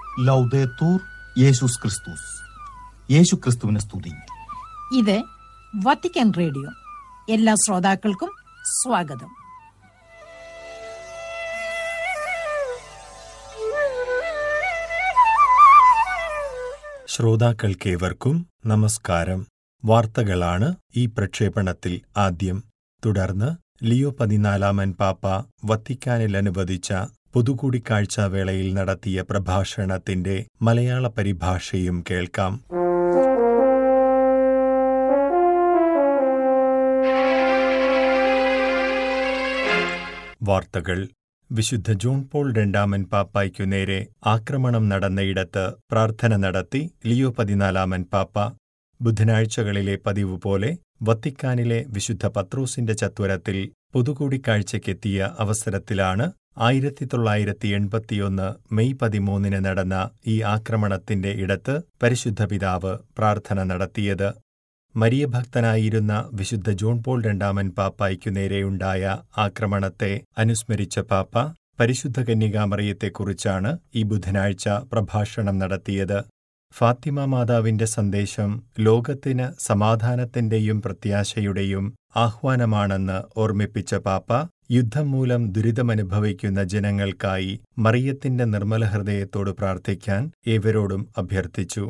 ലൗദേത്തൂർ യേശുസ് ക്രിസ്തുസ് യേശു ക്രിസ്തുവിനെ സ്തുതി ഇത് വത്തിക്കാൻ റേഡിയോ എല്ലാ ശ്രോതാക്കൾക്കും സ്വാഗതം ശ്രോതാക്കൾക്കേവർക്കും നമസ്കാരം വാർത്തകളാണ് ഈ പ്രക്ഷേപണത്തിൽ ആദ്യം തുടർന്ന് ലിയോ പതിനാലാമൻ പാപ്പ വത്തിക്കാനിൽ അനുവദിച്ച പൊതുകൂടിക്കാഴ്ച വേളയിൽ നടത്തിയ പ്രഭാഷണത്തിന്റെ മലയാള പരിഭാഷയും കേൾക്കാം വാർത്തകൾ വിശുദ്ധ ജോൺ പോൾ രണ്ടാമൻ പാപ്പായ്ക്കു നേരെ ആക്രമണം നടന്നയിടത്ത് പ്രാർത്ഥന നടത്തി ലിയോ പതിനാലാമൻ പാപ്പ ബുധനാഴ്ചകളിലെ പതിവ് പോലെ വത്തിക്കാനിലെ വിശുദ്ധ പത്രോസിന്റെ ചത്വരത്തിൽ പൊതുകൂടിക്കാഴ്ചയ്ക്കെത്തിയ അവസരത്തിലാണ് ആയിരത്തി തൊള്ളായിരത്തി എൺപത്തിയൊന്ന് മെയ് പതിമൂന്നിന് നടന്ന ഈ ആക്രമണത്തിന്റെ ഇടത്ത് പരിശുദ്ധ പിതാവ് പ്രാർത്ഥന നടത്തിയത് മരിയഭക്തനായിരുന്ന വിശുദ്ധ ജോൺ പോൾ രണ്ടാമൻ പാപ്പായ്ക്കു നേരെയുണ്ടായ ആക്രമണത്തെ അനുസ്മരിച്ച പാപ്പ പരിശുദ്ധ കന്യകാമറിയത്തെക്കുറിച്ചാണ് ഈ ബുധനാഴ്ച പ്രഭാഷണം നടത്തിയത് ഫാത്തിമ മാതാവിന്റെ സന്ദേശം ലോകത്തിന് സമാധാനത്തിന്റെയും പ്രത്യാശയുടെയും ആഹ്വാനമാണെന്ന് ഓർമ്മിപ്പിച്ച പാപ്പ യുദ്ധം മൂലം ദുരിതമനുഭവിക്കുന്ന ജനങ്ങൾക്കായി മറിയത്തിന്റെ നിർമ്മല ഹൃദയത്തോട് പ്രാർത്ഥിക്കാൻ ഏവരോടും അഭ്യർത്ഥിച്ചു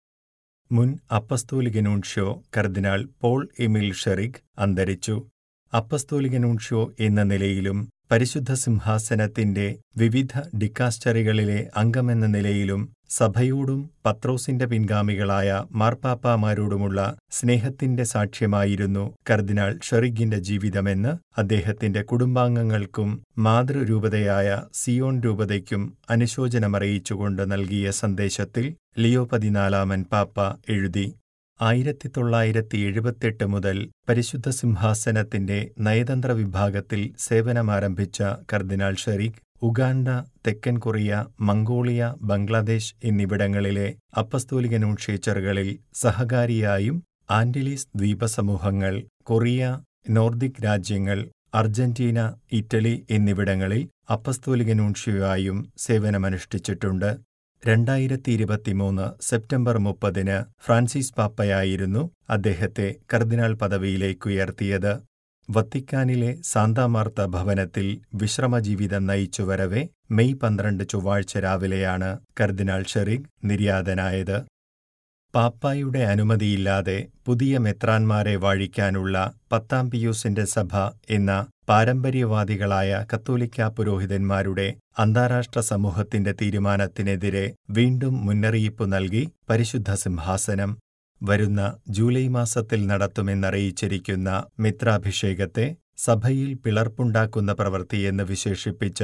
മുൻ അപ്പസ്തോലികനൂൺഷ്യോ കർദിനാൾ പോൾ എമിൽ ഷെറിഗ് അന്തരിച്ചു അപ്പസ്തോലികനൂൺഷ്യോ എന്ന നിലയിലും പരിശുദ്ധ സിംഹാസനത്തിന്റെ വിവിധ ഡിക്കാസ്റ്ററികളിലെ അംഗമെന്ന നിലയിലും സഭയോടും പത്രോസിന്റെ പിൻഗാമികളായ മാർപ്പാപ്പാമാരോടുമുള്ള സ്നേഹത്തിന്റെ സാക്ഷ്യമായിരുന്നു കർദിനാൾ ഷെറിഗിന്റെ ജീവിതമെന്ന് അദ്ദേഹത്തിന്റെ കുടുംബാംഗങ്ങൾക്കും മാതൃരൂപതയായ സിയോൺ രൂപതയ്ക്കും അനുശോചനമറിയിച്ചുകൊണ്ട് നൽകിയ സന്ദേശത്തിൽ ലിയോ പതിനാലാമൻ പാപ്പ എഴുതി ആയിരത്തി തൊള്ളായിരത്തി എഴുപത്തെട്ട് മുതൽ പരിശുദ്ധ സിംഹാസനത്തിന്റെ നയതന്ത്ര വിഭാഗത്തിൽ സേവനമാരംഭിച്ച കർദിനാൾ ഷെറീഖ് ഉഗാണ്ട തെക്കൻ കൊറിയ മംഗോളിയ ബംഗ്ലാദേശ് എന്നിവിടങ്ങളിലെ അപ്പസ്തോലിക ന്യൂക്ഷേച്ചറുകളിൽ സഹകാരിയായും ആന്റിലീസ് ദ്വീപസമൂഹങ്ങൾ കൊറിയ നോർദിക് രാജ്യങ്ങൾ അർജന്റീന ഇറ്റലി എന്നിവിടങ്ങളിൽ അപ്പസ്തോലിക നൂൺഷ്യയായും സേവനമനുഷ്ഠിച്ചിട്ടുണ്ട് രണ്ടായിരത്തി ഇരുപത്തിമൂന്ന് സെപ്റ്റംബർ മുപ്പതിന് ഫ്രാൻസിസ് പാപ്പയായിരുന്നു അദ്ദേഹത്തെ കർദിനാൾ പദവിയിലേക്കുയർത്തിയത് വത്തിക്കാനിലെ സാന്താമാർത്ത ഭവനത്തിൽ വിശ്രമജീവിതം നയിച്ചുവരവെ മെയ് പന്ത്രണ്ട് ചൊവ്വാഴ്ച രാവിലെയാണ് കർദിനാൾ ഷെറിഗ് നിര്യാതനായത് പാപ്പായുടെ അനുമതിയില്ലാതെ പുതിയ മെത്രാന്മാരെ വാഴിക്കാനുള്ള പത്താം പിയൂസിന്റെ സഭ എന്ന പാരമ്പര്യവാദികളായ കത്തോലിക്ക പുരോഹിതന്മാരുടെ അന്താരാഷ്ട്ര സമൂഹത്തിന്റെ തീരുമാനത്തിനെതിരെ വീണ്ടും മുന്നറിയിപ്പ് നൽകി പരിശുദ്ധ സിംഹാസനം വരുന്ന ജൂലൈ മാസത്തിൽ നടത്തുമെന്നറിയിച്ചിരിക്കുന്ന മിത്രാഭിഷേകത്തെ സഭയിൽ പിളർപ്പുണ്ടാക്കുന്ന പ്രവൃത്തിയെന്ന് വിശേഷിപ്പിച്ച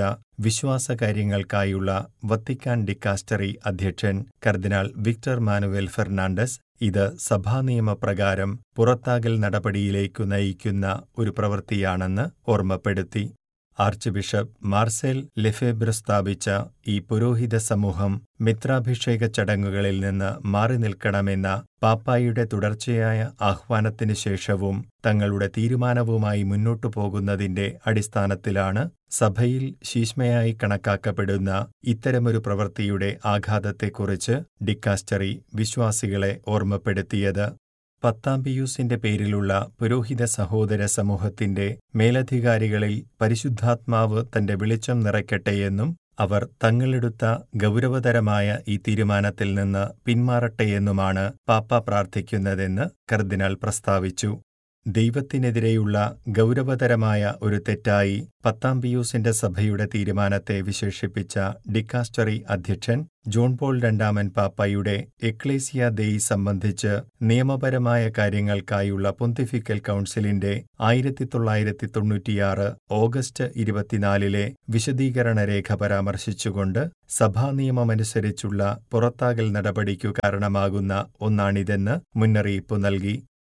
വിശ്വാസകാര്യങ്ങൾക്കായുള്ള വത്തിക്കാൻ ഡിക്കാസ്റ്ററി അധ്യക്ഷൻ കർദിനാൾ വിക്ടർ മാനുവേൽ ഫെർണാണ്ടസ് ഇത് സഭാനിയമപ്രകാരം പുറത്താകൽ നടപടിയിലേക്കു നയിക്കുന്ന ഒരു പ്രവൃത്തിയാണെന്ന് ഓർമ്മപ്പെടുത്തി ആർച്ച് ബിഷപ്പ് മാർസെൽ ലെഫേബ്ര സ്ഥാപിച്ച ഈ പുരോഹിത സമൂഹം മിത്രാഭിഷേക ചടങ്ങുകളിൽ നിന്ന് മാറി നിൽക്കണമെന്ന പാപ്പായുടെ തുടർച്ചയായ ആഹ്വാനത്തിനു ശേഷവും തങ്ങളുടെ തീരുമാനവുമായി മുന്നോട്ടു പോകുന്നതിന്റെ അടിസ്ഥാനത്തിലാണ് സഭയിൽ ശീഷ്മയായി കണക്കാക്കപ്പെടുന്ന ഇത്തരമൊരു പ്രവൃത്തിയുടെ ആഘാതത്തെക്കുറിച്ച് ഡിക്കാസ്റ്ററി വിശ്വാസികളെ ഓർമ്മപ്പെടുത്തിയത് പത്താം പിയൂസിന്റെ പേരിലുള്ള പുരോഹിത സഹോദര സമൂഹത്തിന്റെ മേലധികാരികളിൽ പരിശുദ്ധാത്മാവ് തന്റെ വെളിച്ചം നിറയ്ക്കട്ടെയെന്നും അവർ തങ്ങളെടുത്ത ഗൗരവതരമായ ഈ തീരുമാനത്തിൽ നിന്ന് പിന്മാറട്ടെയെന്നുമാണ് പാപ്പ പ്രാർത്ഥിക്കുന്നതെന്ന് കർദിനാൾ പ്രസ്താവിച്ചു ദൈവത്തിനെതിരെയുള്ള ഗൗരവതരമായ ഒരു തെറ്റായി പത്താം പിയൂസിന്റെ സഭയുടെ തീരുമാനത്തെ വിശേഷിപ്പിച്ച ഡിക്കാസ്റ്ററി അധ്യക്ഷൻ ജോൺ പോൾ രണ്ടാമൻ പാപ്പയുടെ എക്ലേസിയ ദേയി സംബന്ധിച്ച് നിയമപരമായ കാര്യങ്ങൾക്കായുള്ള പൊന്തിഫിക്കൽ കൗൺസിലിന്റെ ആയിരത്തി തൊള്ളായിരത്തി തൊണ്ണൂറ്റിയാറ് ഓഗസ്റ്റ് ഇരുപത്തിനാലിലെ വിശദീകരണ രേഖ പരാമർശിച്ചുകൊണ്ട് സഭാ നിയമമനുസരിച്ചുള്ള പുറത്താകൽ നടപടിക്കു കാരണമാകുന്ന ഒന്നാണിതെന്ന് മുന്നറിയിപ്പ് നൽകി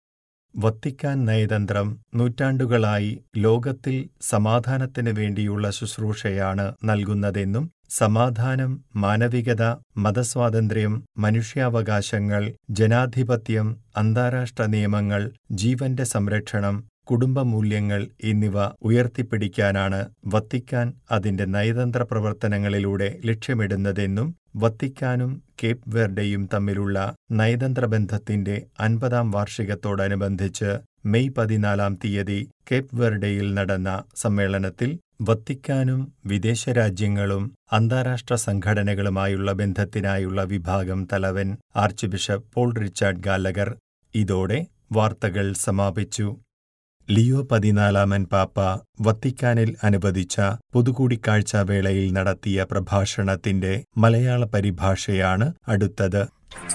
വത്തിക്കാൻ നയതന്ത്രം നൂറ്റാണ്ടുകളായി ലോകത്തിൽ സമാധാനത്തിനു വേണ്ടിയുള്ള ശുശ്രൂഷയാണ് നൽകുന്നതെന്നും സമാധാനം മാനവികത മതസ്വാതന്ത്ര്യം മനുഷ്യാവകാശങ്ങൾ ജനാധിപത്യം അന്താരാഷ്ട്ര നിയമങ്ങൾ ജീവന്റെ സംരക്ഷണം കുടുംബമൂല്യങ്ങൾ എന്നിവ ഉയർത്തിപ്പിടിക്കാനാണ് വത്തിക്കാൻ അതിന്റെ നയതന്ത്ര പ്രവർത്തനങ്ങളിലൂടെ ലക്ഷ്യമിടുന്നതെന്നും വത്തിക്കാനും കേപ്പ് വെർഡെയും തമ്മിലുള്ള നയതന്ത്ര ബന്ധത്തിന്റെ അൻപതാം വാർഷികത്തോടനുബന്ധിച്ച് മെയ് പതിനാലാം തീയതി കേപ്പ് വെർഡെയിൽ നടന്ന സമ്മേളനത്തിൽ വത്തിക്കാനും വിദേശ രാജ്യങ്ങളും അന്താരാഷ്ട്ര സംഘടനകളുമായുള്ള ബന്ധത്തിനായുള്ള വിഭാഗം തലവൻ archbishop Paul Richard Gallagher ഇതോടെ വാർത്തകൾ സമാപിച്ചു ലിയോ പതിനാലാമൻ പാപ്പ വത്തിക്കാനിൽ അനുവദിച്ച പൊതുകൂടിക്കാഴ്ച വേളയിൽ നടത്തിയ പ്രഭാഷണത്തിന്റെ മലയാള പരിഭാഷയാണ് അടുത്തത്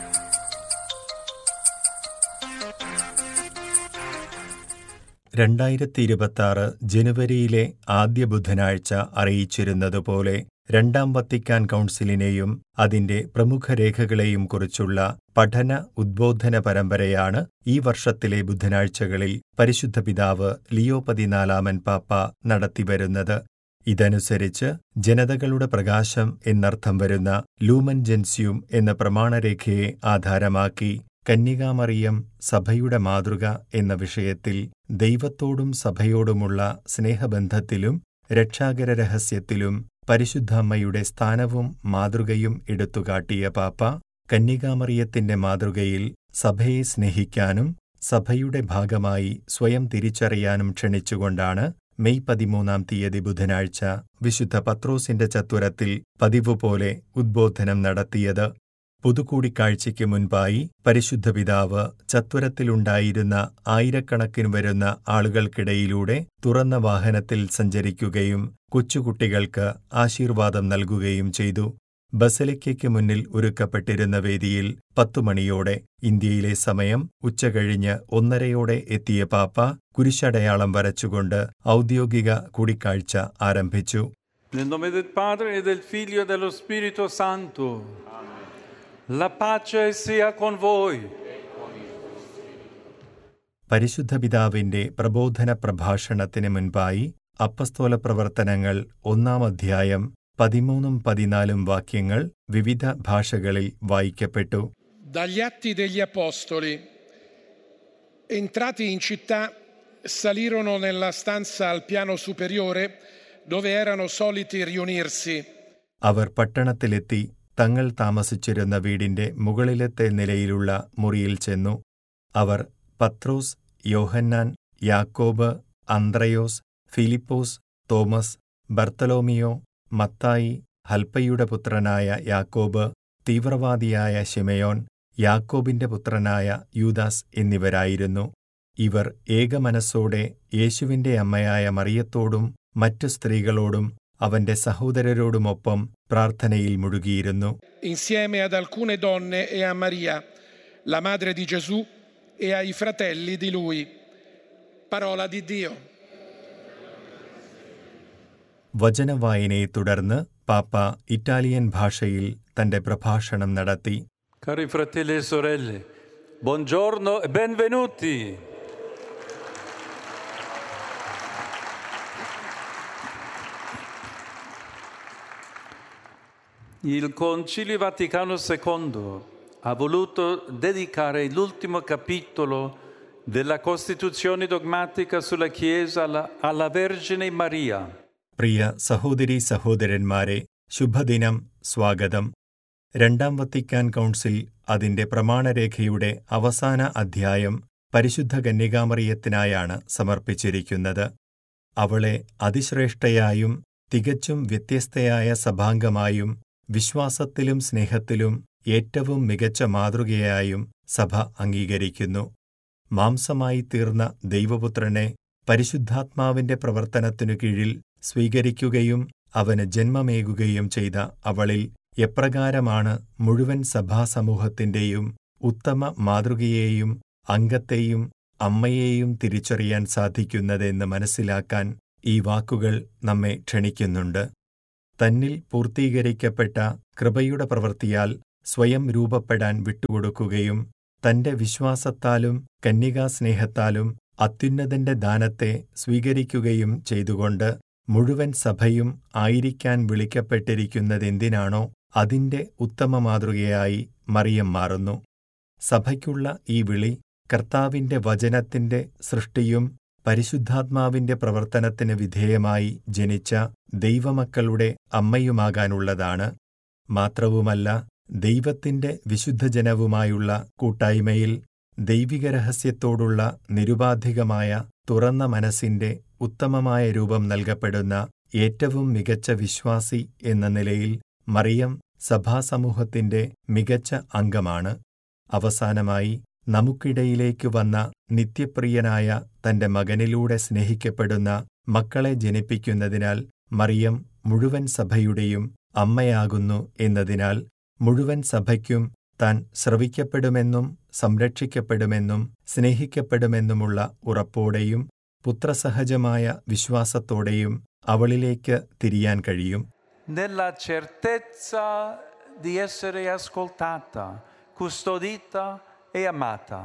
രണ്ടായിരത്തി ഇരുപത്തിയാറ് ജനുവരിയിലെ ആദ്യ ബുധനാഴ്ച അറിയിച്ചിരുന്നതുപോലെ രണ്ടാം വത്തിക്കാൻ കൗൺസിലിനെയും അതിന്റെ പ്രമുഖ രേഖകളെയും കുറിച്ചുള്ള പഠന ഉദ്ബോധന പരമ്പരയാണ് ഈ വർഷത്തിലെ ബുധനാഴ്ചകളിൽ പരിശുദ്ധ പിതാവ് ലിയോ പതിനാലാമൻ പാപ്പ നടത്തിവരുന്നത് ഇതനുസരിച്ച് ജനതകളുടെ പ്രകാശം എന്നർത്ഥം വരുന്ന ലൂമൻ ജെൻസ്യൂം എന്ന പ്രമാണരേഖയെ ആധാരമാക്കി കന്യകാമറിയം സഭയുടെ മാതൃക എന്ന വിഷയത്തിൽ ദൈവത്തോടും സഭയോടുമുള്ള സ്നേഹബന്ധത്തിലും രക്ഷാകര രഹസ്യത്തിലും പരിശുദ്ധമ്മയുടെ സ്ഥാനവും മാതൃകയും എടുത്തുകാട്ടിയ പാപ്പ കന്യകാമറിയത്തിന്റെ മാതൃകയിൽ സഭയെ സ്നേഹിക്കാനും സഭയുടെ ഭാഗമായി സ്വയം തിരിച്ചറിയാനും ക്ഷണിച്ചുകൊണ്ടാണ് മെയ് പതിമൂന്നാം തീയതി ബുധനാഴ്ച വിശുദ്ധ പത്രോസിന്റെ ചത്വരത്തിൽ പതിവുപോലെ ഉദ്ബോധനം നടത്തിയത് പുതുകൂടിക്കാഴ്ചയ്ക്ക് മുൻപായി പരിശുദ്ധ പിതാവ് ചത്വരത്തിലുണ്ടായിരുന്ന ആയിരക്കണക്കിന് വരുന്ന ആളുകൾക്കിടയിലൂടെ തുറന്ന വാഹനത്തിൽ സഞ്ചരിക്കുകയും കൊച്ചുകുട്ടികൾക്ക് ആശീർവാദം നൽകുകയും ചെയ്തു ബസലിക്കയ്ക്ക് മുന്നിൽ ഒരുക്കപ്പെട്ടിരുന്ന വേദിയിൽ പത്തുമണിയോടെ ഇന്ത്യയിലെ സമയം ഉച്ചകഴിഞ്ഞ് ഒന്നരയോടെ എത്തിയ പാപ്പ കുരിശടയാളം വരച്ചുകൊണ്ട് ഔദ്യോഗിക കൂടിക്കാഴ്ച ആരംഭിച്ചു Nel nome del Padre e del Figlio e dello Spirito Santo. La pace sia con voi. പരിശുദ്ധ പിതാവിന്റെ പ്രബോധന പ്രഭാഷണത്തിന് മുൻപായി അപ്പസ്തോല പ്രവർത്തനങ്ങൾ ഒന്നാം അധ്യായം പതിമൂന്നും പതിനാലും വാക്യങ്ങൾ വിവിധ ഭാഷകളിൽ വായിക്കപ്പെട്ടു Dagli atti degli Apostoli. Entrati in città, salirono nella stanza al piano superiore dove erano soliti riunirsi. അവർ പട്ടണത്തിലെത്തി തങ്ങൾ താമസിച്ചിരുന്ന വീടിന്റെ മുകളിലത്തെ നിലയിലുള്ള മുറിയിൽ ചെന്നു അവർ പത്രോസ് യോഹന്നാൻ യാക്കോബ് അന്ത്രയോസ് ഫിലിപ്പോസ് തോമസ് ബർത്തലോമിയോ മത്തായി ഹൽപ്പയുടെ പുത്രനായ യാക്കോബ് തീവ്രവാദിയായ ശിമയോൻ യാക്കോബിന്റെ പുത്രനായ യൂദാസ് എന്നിവരായിരുന്നു ഇവർ ഏകമനസ്സോടെ യേശുവിന്റെ അമ്മയായ മറിയത്തോടും മറ്റു സ്ത്രീകളോടും അവന്റെ സഹോദരരോടുമൊപ്പം പ്രാർത്ഥനയിൽ മുഴുകിയിരുന്നു insieme ad alcune donne e a Maria, la madre di Gesù, e ai fratelli di lui. Parola di Dio. വചനവായനയെ തുടർന്ന് പാപ്പ ഇറ്റാലിയൻ ഭാഷയിൽ തന്റെ പ്രഭാഷണം നടത്തി Cari fratelli e sorelle, buongiorno e benvenuti. Il Concilio Vaticano II ha voluto dedicare l'ultimo capitolo della Costituzione dogmatica sulla Chiesa alla, alla Vergine Maria. പ്രിയ സഹോദരീ സഹോദരന്മാരെ ശുഭദിനം സ്വാഗതം രണ്ടാം വത്തിക്കാൻ കൗൺസിൽ അതിന്റെ പ്രമാണരേഖയുടെ അവസാന അധ്യായം പരിശുദ്ധ കന്യകാമറിയത്തിനായാണ് സമർപ്പിച്ചിരിക്കുന്നത് അവളെ അതിശ്രേഷ്ഠയായും തികച്ചും വ്യത്യസ്തയായ സഭാംഗമായും വിശ്വാസത്തിലും സ്നേഹത്തിലും ഏറ്റവും മികച്ച മാതൃകയായും സഭ അംഗീകരിക്കുന്നു മാംസമായി തീർന്ന ദൈവപുത്രനെ പരിശുദ്ധാത്മാവിന്റെ പ്രവർത്തനത്തിനു കീഴിൽ സ്വീകരിക്കുകയും അവന് ജന്മമേകുകയും ചെയ്ത അവളിൽ എപ്രകാരമാണ് മുഴുവൻ സഭാസമൂഹത്തിന്റെയും ഉത്തമ മാതൃകയെയും അംഗത്തെയും അമ്മയെയും തിരിച്ചറിയാൻ സാധിക്കുന്നതെന്ന് മനസ്സിലാക്കാൻ ഈ വാക്കുകൾ നമ്മെ ക്ഷണിക്കുന്നുണ്ട് തന്നിൽ പൂർത്തീകരിക്കപ്പെട്ട കൃപയുടെ പ്രവൃത്തിയാൽ സ്വയം രൂപപ്പെടാൻ വിട്ടുകൊടുക്കുകയും തന്റെ വിശ്വാസത്താലും കന്യകാസ്നേഹത്താലും അത്യുന്നതന്റെ ദാനത്തെ സ്വീകരിക്കുകയും ചെയ്തുകൊണ്ട് മുഴുവൻ സഭയും ആയിരിക്കാൻ വിളിക്കപ്പെട്ടിരിക്കുന്നതെന്തിനാണോ അതിന്റെ ഉത്തമ മാതൃകയായി മറിയം മാറുന്നു സഭയ്ക്കുള്ള ഈ വിളി കർത്താവിന്റെ വചനത്തിന്റെ സൃഷ്ടിയും പരിശുദ്ധാത്മാവിന്റെ പ്രവർത്തനത്തിന് വിധേയമായി ജനിച്ച ദൈവമക്കളുടെ അമ്മയുമാകാനുള്ളതാണ് മാത്രവുമല്ല ദൈവത്തിന്റെ വിശുദ്ധജനവുമായുള്ള കൂട്ടായ്മയിൽ ദൈവിക രഹസ്യത്തോടുള്ള നിരുപാധികമായ തുറന്ന മനസ്സിന്റെ ഉത്തമമായ രൂപം നൽകപ്പെടുന്ന ഏറ്റവും മികച്ച വിശ്വാസി എന്ന നിലയിൽ മറിയം സഭാസമൂഹത്തിന്റെ മികച്ച അംഗമാണ് അവസാനമായി നമുക്കിടയിലേക്ക് വന്ന നിത്യപ്രിയനായ തന്റെ മകനിലൂടെ സ്നേഹിക്കപ്പെടുന്ന മക്കളെ ജനിപ്പിക്കുന്നതിനാൽ മറിയം മുഴുവൻ സഭയുടെയും അമ്മയാകുന്നു എന്നതിനാൽ മുഴുവൻ സഭയ്ക്കും താൻ ശ്രവിക്കപ്പെടുമെന്നും സംരക്ഷിക്കപ്പെടുമെന്നും സ്നേഹിക്കപ്പെടുമെന്നുമുള്ള ഉറപ്പോടെയും പുത്രസഹജമായ വിശ്വാസത്തോടെയും അവളിലേക്ക് തിരിയാൻ കഴിയും nella certezza di essere ascoltata, custodita e amata.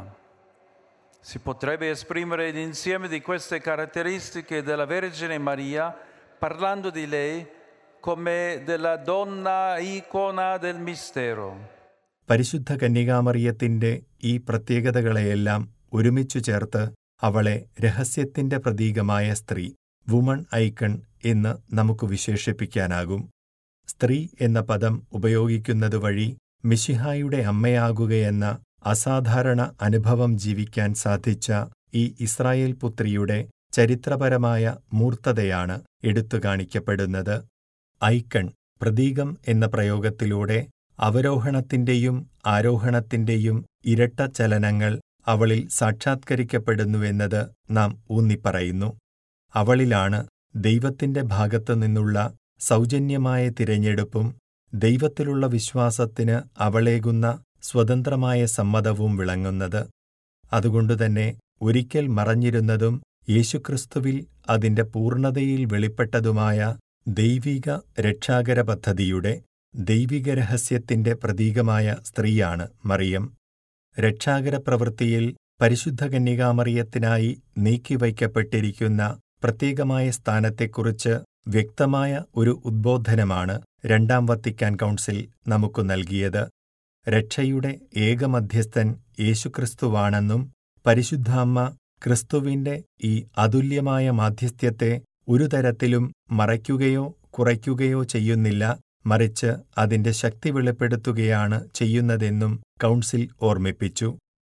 Si potrebbe esprimere l'insieme di queste caratteristiche della Vergine Maria parlando di lei come della donna icona del mistero. പരിശുദ്ധ കന്യകാമറിയത്തിന്റെ ഈ പ്രത്യേകതകളെയെല്ലാം ഒരുമിച്ചു ചേർത്ത് അവളെ രഹസ്യത്തിന്റെ പ്രതീകമായ സ്ത്രീ വുമൺ ഐക്കൺ എന്ന് നമുക്ക് വിശേഷിപ്പിക്കാനാകും സ്ത്രീ എന്ന പദം ഉപയോഗിക്കുന്നത് വഴി മിശിഹായുടെ അമ്മയാകുകയെന്ന അസാധാരണ അനുഭവം ജീവിക്കാൻ സാധിച്ച ഈ ഇസ്രായേൽ പുത്രിയുടെ ചരിത്രപരമായ മൂർത്തതയാണ് എടുത്തു കാണിക്കപ്പെടുന്നത് ഐക്കൺ പ്രതീകം എന്ന പ്രയോഗത്തിലൂടെ അവരോഹണത്തിന്റെയും ആരോഹണത്തിന്റെയും ഇരട്ട ചലനങ്ങൾ അവളിൽ സാക്ഷാത്കരിക്കപ്പെടുന്നുവെന്നത് നാം ഊന്നിപ്പറയുന്നു അവളിലാണ് ദൈവത്തിന്റെ ഭാഗത്തു നിന്നുള്ള സൗജന്യമായ തിരഞ്ഞെടുപ്പും ദൈവത്തിലുള്ള വിശ്വാസത്തിന് അവളേകുന്ന സ്വതന്ത്രമായ സമ്മതവും വിളങ്ങുന്നത് അതുകൊണ്ടുതന്നെ ഒരിക്കൽ മറഞ്ഞിരുന്നതും യേശുക്രിസ്തുവിൽ അതിന്റെ പൂർണ്ണതയിൽ വെളിപ്പെട്ടതുമായ ദൈവിക രക്ഷാകര പദ്ധതിയുടെ ദൈവിക രഹസ്യത്തിന്റെ പ്രതീകമായ സ്ത്രീയാണ് മറിയം രക്ഷാകര പ്രവൃത്തിയിൽ പരിശുദ്ധ കന്യകാമറിയത്തിനായി നീക്കിവയ്ക്കപ്പെട്ടിരിക്കുന്ന പ്രത്യേകമായ സ്ഥാനത്തെക്കുറിച്ച് വ്യക്തമായ ഒരു ഉദ്ബോധനമാണ് രണ്ടാം വത്തിക്കാൻ കൗൺസിൽ നമുക്കു നൽകിയത് രക്ഷയുടെ ഏകമധ്യസ്ഥൻ യേശുക്രിസ്തുവാണെന്നും പരിശുദ്ധാമ്മ ക്രിസ്തുവിന്റെ ഈ അതുല്യമായ മാധ്യസ്ഥ്യത്തെ ഒരു തരത്തിലും മറയ്ക്കുകയോ കുറയ്ക്കുകയോ ചെയ്യുന്നില്ല മറിച്ച് അതിന്റെ ശക്തി വെളിപ്പെടുത്തുകയാണ് ചെയ്യുന്നതെന്നും കൗൺസിൽ ഓർമ്മിപ്പിച്ചു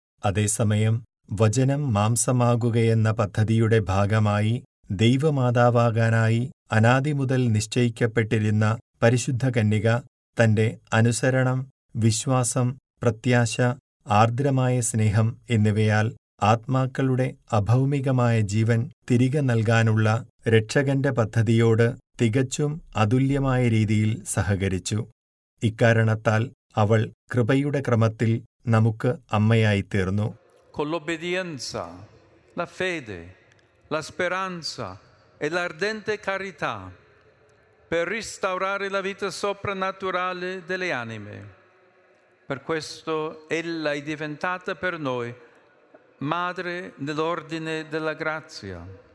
അതേസമയം വചനം മാംസമാകുകയെന്ന പദ്ധതിയുടെ ഭാഗമായി ദൈവമാതാവാകാനായി അനാദി മുതൽ നിശ്ചയിക്കപ്പെട്ടിരുന്ന പരിശുദ്ധ കന്യക തന്റെ അനുസരണം വിശ്വാസം പ്രത്യാശ ആർദ്രമായ സ്നേഹം എന്നിവയാൽ ആത്മാക്കളുടെ അഭൗമികമായ ജീവൻ തിരികെ നൽകാനുള്ള രക്ഷകന്റെ പദ്ധതിയോട് തികച്ചും അതുല്യമായ രീതിയിൽ സഹകരിച്ചു ഇക്കാരണത്താൽ അവൾ കൃപയുടെ ക്രമത്തിൽ നമുക്ക് അമ്മയായിത്തീർന്നു con l'obbedienza, la fede, la speranza e l'ardente carità per restaurare la vita soprannaturale delle anime. Per questo ella è diventata per noi madre dell'ordine della grazia.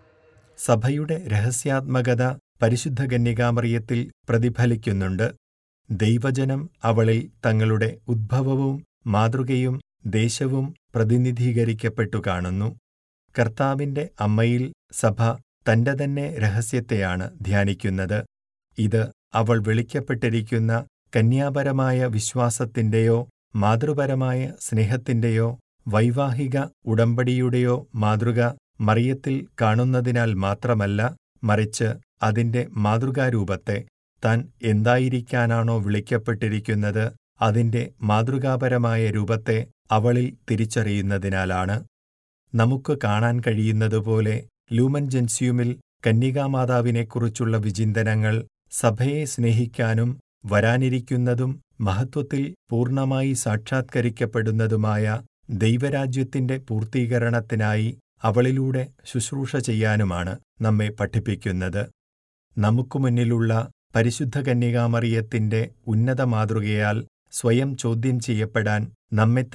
സഭയുടെ രഹസ്യാത്മകത പരിശുദ്ധ കന്യകാമറിയത്തിൽ പ്രതിഫലിക്കുന്നുണ്ട് ദൈവജനം അവളിൽ തങ്ങളുടെ ഉദ്ഭവവും മാതൃകയും ദേശവും പ്രതിനിധീകരിക്കപ്പെട്ടു കാണുന്നു കർത്താവിന്റെ അമ്മയിൽ സഭ തന്റെ തന്നെ രഹസ്യത്തെയാണ് ധ്യാനിക്കുന്നത് ഇത് അവൾ വിളിക്കപ്പെട്ടിരിക്കുന്ന കന്യാപരമായ വിശ്വാസത്തിന്റെയോ മാതൃപരമായ സ്നേഹത്തിന്റെയോ വൈവാഹിക ഉടമ്പടിയുടെയോ മാതൃക മറിയത്തിൽ കാണുന്നതിനാൽ മാത്രമല്ല മറിച്ച് അതിന്റെ മാതൃകാരൂപത്തെ താൻ എന്തായിരിക്കാനാണോ വിളിക്കപ്പെട്ടിരിക്കുന്നത് അതിന്റെ മാതൃകാപരമായ രൂപത്തെ അവളിൽ തിരിച്ചറിയുന്നതിനാലാണ് നമുക്ക് കാണാൻ കഴിയുന്നതുപോലെ ലൂമൻ ജെൻസ്യൂമിൽ കന്യകാമാതാവിനെക്കുറിച്ചുള്ള വിചിന്തനങ്ങൾ സഭയെ സ്നേഹിക്കാനും വരാനിരിക്കുന്നതും മഹത്വത്തിൽ പൂർണ്ണമായി സാക്ഷാത്കരിക്കപ്പെടുന്നതുമായ ദൈവരാജ്യത്തിന്റെ പൂർത്തീകരണത്തിനായി അവളിലൂടെ ശുശ്രൂഷ ചെയ്യാനുമാണ് നമ്മെ പഠിപ്പിക്കുന്നത് നമുക്കു മുന്നിലുള്ള പരിശുദ്ധ കന്യകാമറിയത്തിന്റെ ഉന്നത മാതൃകയാൽ സ്വയം ചോദ്യം ചെയ്യപ്പെടാൻ നമ്മെ